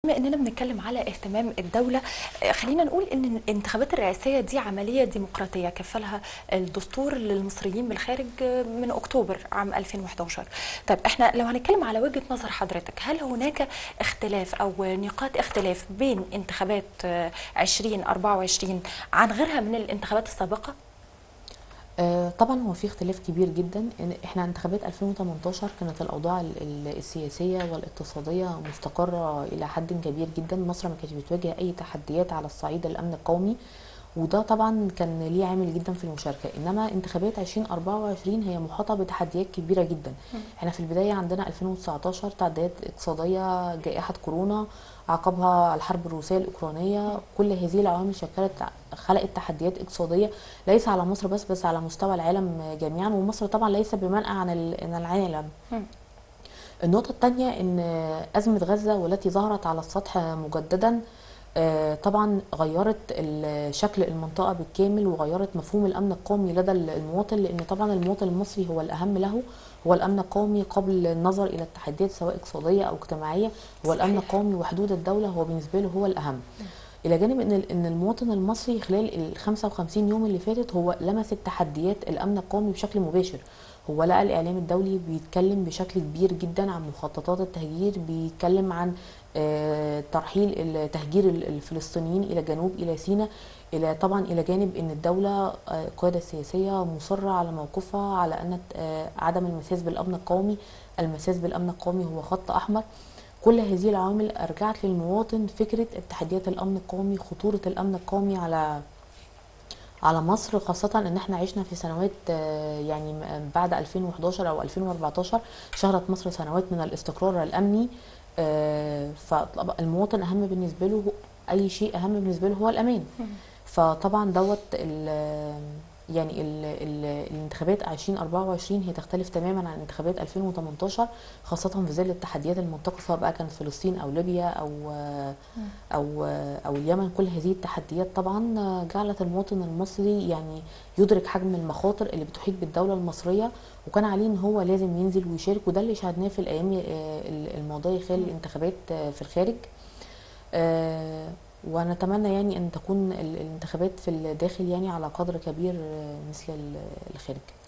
بما اننا بنتكلم على اهتمام الدوله آه، خلينا نقول ان الانتخابات الرئاسيه دي عمليه ديمقراطيه كفلها الدستور للمصريين بالخارج آه، من اكتوبر عام 2011 طيب احنا لو هنتكلم على وجهه نظر حضرتك هل هناك اختلاف او نقاط اختلاف بين انتخابات آه، 2024 عن غيرها من الانتخابات السابقه آه، طبعا هو في اختلاف كبير جدا إن احنا انتخابات 2018 كانت الاوضاع ال- ال- السياسيه والاقتصاديه مستقره الى حد كبير جدا مصر ما كانتش بتواجه اي تحديات على الصعيد الامن القومي وده طبعا كان ليه عامل جدا في المشاركه انما انتخابات 2024 هي محاطه بتحديات كبيره جدا احنا في البدايه عندنا 2019 تعديات اقتصاديه جائحه كورونا عقبها الحرب الروسيه الاوكرانيه كل هذه العوامل شكلت خلقت تحديات اقتصاديه ليس على مصر بس بس على مستوى العالم جميعا ومصر طبعا ليس بمنأى عن ال- عن العالم مم. النقطة الثانية إن أزمة غزة والتي ظهرت على السطح مجددا آه، طبعا غيرت ال- شكل المنطقة بالكامل وغيرت مفهوم الأمن القومي لدى المواطن لأن طبعا المواطن المصري هو الأهم له هو الأمن القومي قبل النظر إلى التحديات سواء اقتصادية أو اجتماعية هو الأمن صحيح. القومي وحدود الدولة هو بالنسبة له هو الأهم إلى جانب إن ال- إن المواطن المصري خلال ال 55 يوم اللي فاتت هو لمس التحديات الأمن القومي بشكل مباشر هو لقى الإعلام الدولي بيتكلم بشكل كبير جدا عن مخططات التهجير بيتكلم عن آه، ترحيل ال- تهجير ال- الفلسطينيين إلى جنوب إلى سيناء إلى طبعا إلى جانب إن الدولة آه، القيادة السياسية مصرة على موقفها على أن آه، عدم المساس بالأمن القومي المساس بالأمن القومي هو خط أحمر كل هذه العوامل أرجعت للمواطن فكرة التحديات الأمن القومي خطورة الأمن القومي على على مصر خاصة ان احنا عشنا في سنوات آه، يعني م- بعد 2011 او 2014 شهدت مصر سنوات من الاستقرار الامني آه، فالمواطن اهم بالنسبة له اي شيء اهم بالنسبة له هو الامان فطبعا دوت ال- يعني ال ال الانتخابات 2024 هي تختلف تماما عن انتخابات 2018 خاصة في ظل التحديات المنطقة سواء بقى كانت فلسطين أو ليبيا أو أو أو اليمن كل هذه التحديات طبعا جعلت المواطن المصري يعني يدرك حجم المخاطر اللي بتحيط بالدولة المصرية وكان عليه إن هو لازم ينزل ويشارك وده اللي شاهدناه في الأيام آه، الماضية خلال الانتخابات آه، في الخارج آه، ونتمنى يعني ان تكون ال- الانتخابات في الداخل يعني على قدر كبير آه، مثل ال- الخارج